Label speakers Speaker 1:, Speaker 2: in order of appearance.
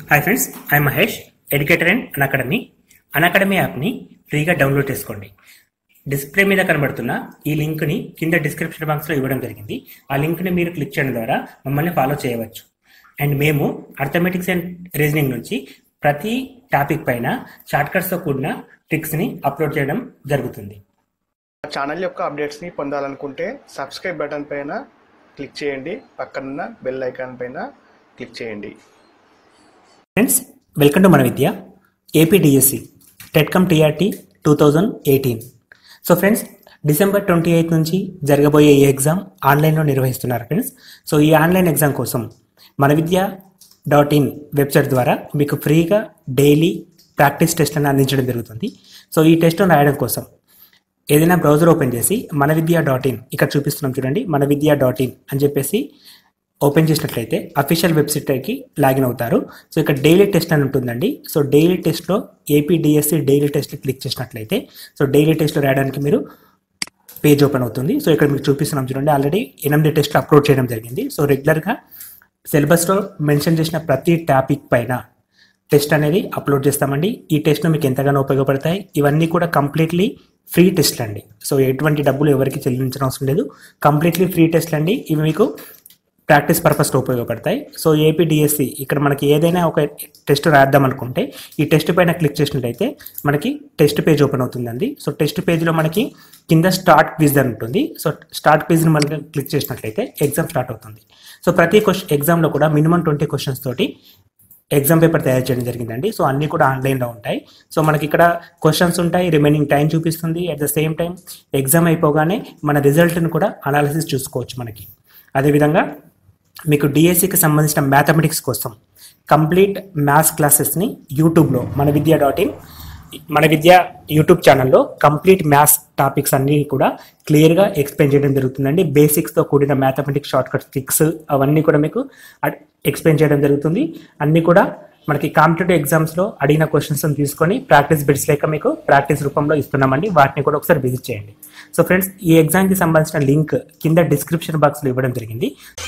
Speaker 1: hi friends I Mahesh educator and academy academy యాప్ని ఫ్రీగా download చేసుకోండి డిస్ప్లే మీద కనబడుతున్న ఈ లింక్ని కింద డిస్క్రిప్షన్ బాక్స్లో ఇవ్వడం జరిగింది ఆ లింక్ని మీరు క్లిక్ చేయడం ద్వారా మమ్మల్ని ఫాలో చేయవచ్చు అండ్ మేము అర్థమెటిక్స్ అండ్ రీజనింగ్ నుంచి ప్రతి టాపిక్ పైన షార్ట్కట్స్తో కూడిన ట్రిక్స్ని అప్లోడ్ చేయడం జరుగుతుంది
Speaker 2: మా ఛానల్ యొక్క అప్డేట్స్ని పొందాలనుకుంటే సబ్స్క్రైబ్ బటన్ పైన క్లిక్ చేయండి పక్కనున్న బెల్ ఐకాన్ పైన క్లిక్ చేయండి
Speaker 1: ఫ్రెండ్స్ వెల్కమ్ టు మన Vidya APDSC TET cum TRT two thousand eighteen so friends December twenty eighth నుంచి జరగబోయే ఈ ఎగ్జామ్ ఆన్లైన్లో నిర్వహిస్తున్నారు ఫ్రెండ్స్ సో ఈ ఆన్లైన్ ఎగ్జామ్ కోసం మన విద్య డాట్ ఇన్ వెబ్సైట్ ద్వారా మీకు ఫ్రీగా డైలీ ప్రాక్టీస్ టెస్ట్లను అందించడం జరుగుతుంది సో ఈ టెస్ట్ను రాయడం కోసం ఏదైనా బ్రౌజర్ ఓపెన్ చేసి మన విద్య డాట్ ఇన్ ఇక్కడ చూపిస్తున్నాం చూడండి మన విద్య డాట్ ఇన్ అని చెప్పేసి ఓపెన్ చేసినట్లయితే అఫీషియల్ వెబ్సైట్కి లాగిన్ అవుతారు సో ఇక్కడ డైలీ టెస్ట్ అని ఉంటుందండి సో డైలీ టెస్ట్లో ఏపీడిఎస్సి డైలీ టెస్ట్ క్లిక్ చేసినట్లయితే సో డైలీ టెస్ట్లో రాయడానికి మీరు పేజ్ ఓపెన్ అవుతుంది సో ఇక్కడ మీకు చూపిస్తున్నాం చూడండి ఆల్రెడీ ఎనిమిది టెస్ట్లు అప్లోడ్ చేయడం జరిగింది సో రెగ్యులర్గా సిలబస్లో మెన్షన్ చేసిన ప్రతి టాపిక్ పైన టెస్ట్ అనేది అప్లోడ్ చేస్తామండి ఈ టెస్ట్లు మీకు ఎంతగానో ఉపయోగపడతాయి ఇవన్నీ కూడా కంప్లీట్లీ ఫ్రీ టెస్ట్లు అండి సో ఎటువంటి డబ్బులు ఎవరికి చెల్లించిన అవసరం లేదు కంప్లీట్లీ ఫ్రీ టెస్ట్లు అండి ఇవి మీకు ప్రాక్టీస్ పర్పస్లో ఉపయోగపడతాయి సో ఏపీడిఎస్సి ఇక్కడ మనకి ఏదైనా ఒక టెస్ట్ రాద్దాం అనుకుంటే ఈ టెస్ట్ పైన క్లిక్ చేసినట్టయితే మనకి టెస్ట్ పేజ్ ఓపెన్ అవుతుందండి సో టెస్ట్ పేజ్లో మనకి కింద స్టార్ట్ క్విజ్ అని ఉంటుంది సో స్టార్ట్ క్విజ్ని మనకి క్లిక్ చేసినట్లయితే ఎగ్జామ్ స్టార్ట్ అవుతుంది సో ప్రతి క్వశ్చన్ ఎగ్జామ్లో కూడా మినిమం ట్వంటీ క్వశ్చన్స్ తోటి ఎగ్జామ్ పేపర్ తయారు చేయడం జరిగిందండి సో అన్నీ కూడా ఆన్లైన్లో ఉంటాయి సో మనకి ఇక్కడ క్వశ్చన్స్ ఉంటాయి రిమైనింగ్ టైం చూపిస్తుంది at the same time exam అయిపోగానే మన రిజల్ట్ని కూడా అనాలిసిస్ చూసుకోవచ్చు మనకి అదేవిధంగా మీకు డిఎస్సికి సంబంధించిన మ్యాథమెటిక్స్ కోసం కంప్లీట్ మ్యాథ్స్ క్లాసెస్ని యూట్యూబ్లో మన విద్య డాట్ ఇన్ మన విద్య యూట్యూబ్ ఛానల్లో కంప్లీట్ మ్యాథ్స్ టాపిక్స్ అన్నీ కూడా క్లియర్గా ఎక్స్ప్లెయిన్ చేయడం జరుగుతుందండి బేసిక్స్తో కూడిన మ్యాథమెటిక్స్ షార్ట్ కట్ ట్రిక్స్ అవన్నీ కూడా మీకు ఎక్స్ప్లెయిన్ చేయడం జరుగుతుంది అన్నీ కూడా మనకి కాంపిటేటివ్ ఎగ్జామ్స్లో అడిగిన క్వశ్చన్స్ తీసుకొని ప్రాక్టీస్ బిట్స్ లేక మీకు ప్రాక్టీస్ రూపంలో ఇస్తున్నామండి వాటిని కూడా ఒకసారి విజిట్ చేయండి సో ఫ్రెండ్స్ ఈ ఎగ్జామ్కి సంబంధించిన లింక్ కింద డిస్క్రిప్షన్ బాక్స్లో ఇవ్వడం జరిగింది